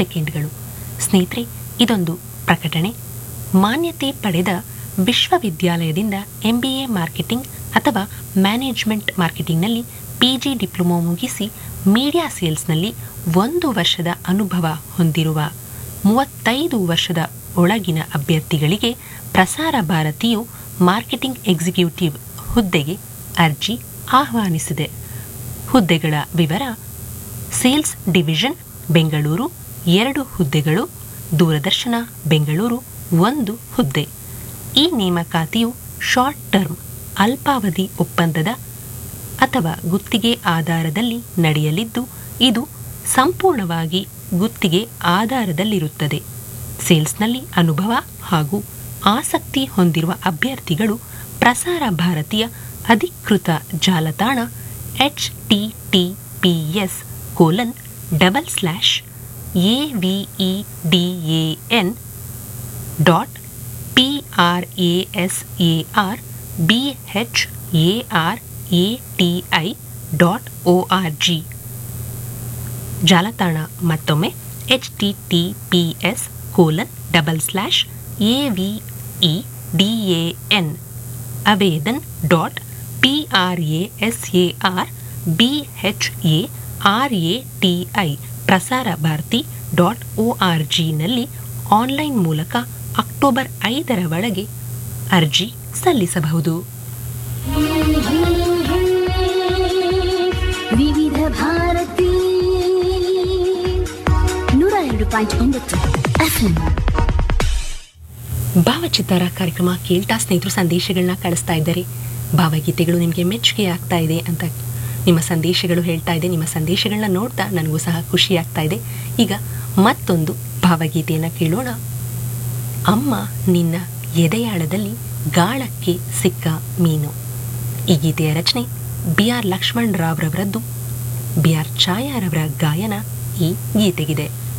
ಸೆಕೆಂಡ್ಗಳು ಸ್ನೇಹಿತರೆ ಇದೊಂದು ಪ್ರಕಟಣೆ ಮಾನ್ಯತೆ ಪಡೆದ ವಿಶ್ವವಿದ್ಯಾಲಯದಿಂದ ಎಂ ಬಿ ಎ ಮಾರ್ಕೆಟಿಂಗ್ ಅಥವಾ ಮ್ಯಾನೇಜ್ಮೆಂಟ್ ಮಾರ್ಕೆಟಿಂಗ್ನಲ್ಲಿ ಪಿ ಜಿ ಡಿಪ್ಲೊಮೊ ಮುಗಿಸಿ ಮೀಡಿಯಾ ಸೇಲ್ಸ್ನಲ್ಲಿ ಒಂದು ವರ್ಷದ ಅನುಭವ ಹೊಂದಿರುವ ಮೂವತ್ತೈದು ವರ್ಷದ ಒಳಗಿನ ಅಭ್ಯರ್ಥಿಗಳಿಗೆ ಪ್ರಸಾರ ಭಾರತಿಯು ಮಾರ್ಕೆಟಿಂಗ್ ಎಕ್ಸಿಕ್ಯೂಟಿವ್ ಹುದ್ದೆಗೆ ಅರ್ಜಿ ಆಹ್ವಾನಿಸಿದೆ ಹುದ್ದೆಗಳ ವಿವರ ಸೇಲ್ಸ್ ಡಿವಿಷನ್ ಬೆಂಗಳೂರು ಎರಡು ಹುದ್ದೆಗಳು ದೂರದರ್ಶನ ಬೆಂಗಳೂರು ಒಂದು ಹುದ್ದೆ ಈ ನೇಮಕಾತಿಯು ಶಾರ್ಟ್ ಟರ್ಮ್ ಅಲ್ಪಾವಧಿ ಒಪ್ಪಂದದ ಅಥವಾ ಗುತ್ತಿಗೆ ಆಧಾರದಲ್ಲಿ ನಡೆಯಲಿದ್ದು ಇದು ಸಂಪೂರ್ಣವಾಗಿ ಗುತ್ತಿಗೆ ಆಧಾರದಲ್ಲಿರುತ್ತದೆ ಸೇಲ್ಸ್ನಲ್ಲಿ ಅನುಭವ ಹಾಗೂ ಆಸಕ್ತಿ ಹೊಂದಿರುವ ಅಭ್ಯರ್ಥಿಗಳು ಪ್ರಸಾರ ಭಾರತೀಯ ಅಧಿಕೃತ ಜಾಲತಾಣ H T T P S colon double slash A V E D A N dot P R A S A R B H A R A T I dot O R G ಜಾಲತಾಣ ಮತ್ತೊಮ್ಮೆ H T T P S colon double slash A V E D A N Avedan dot P R A S A R B H A R A T I Prasar Bharati dot O R ಜಿನಲ್ಲಿ online ಮೂಲಕ October ಐದರ ಒಳಗೆ ಅರ್ಜಿ ಸಲ್ಲಿಸಬಹುದು ವಿವಿಧ ಭಾರತಿ ನೂರ ಎರಡು point ಒಂಬತ್ತು ಎಫ್ಎಂ ಭಾವಚಿತ್ತಾರ ಕಾರ್ಯಕ್ರಮ ಕೇಳ್ತಾ ಸ್ನೇಹಿತರು ಸಂದೇಶಗಳನ್ನ ಕಳಿಸ್ತಾ ಇದ್ದಾರೆ ಭಾವಗೀತೆಗಳು ನಿಮಗೆ ಮೆಚ್ಚುಗೆ ಆಗ್ತಾ ಇದೆ ಅಂತ ನಿಮ್ಮ ಸಂದೇಶಗಳು ಹೇಳ್ತಾ ಇದೆ ನಿಮ್ಮ ಸಂದೇಶಗಳನ್ನ ನೋಡ್ತಾ ನನಗೂ ಸಹ ಖುಷಿ ಆಗ್ತಾ ಇದೆ ಈಗ ಮತ್ತೊಂದು ಭಾವಗೀತೆಯನ್ನು ಕೇಳೋಣ ಅಮ್ಮ ನಿನ್ನ ಎದೆಯಾಳದಲ್ಲಿ ಗಾಳಕ್ಕೆ ಸಿಕ್ಕ ಮೀನು ಈ ಗೀತೆಯ ರಚನೆ ಬಿ ಆರ್ ಲಕ್ಷ್ಮಣ್ ರಾವ್ರವರದ್ದು ಬಿ ಆರ್ ಛಾಯಾರವರ ಗಾಯನ ಈ ಗೀತೆಗಿದೆ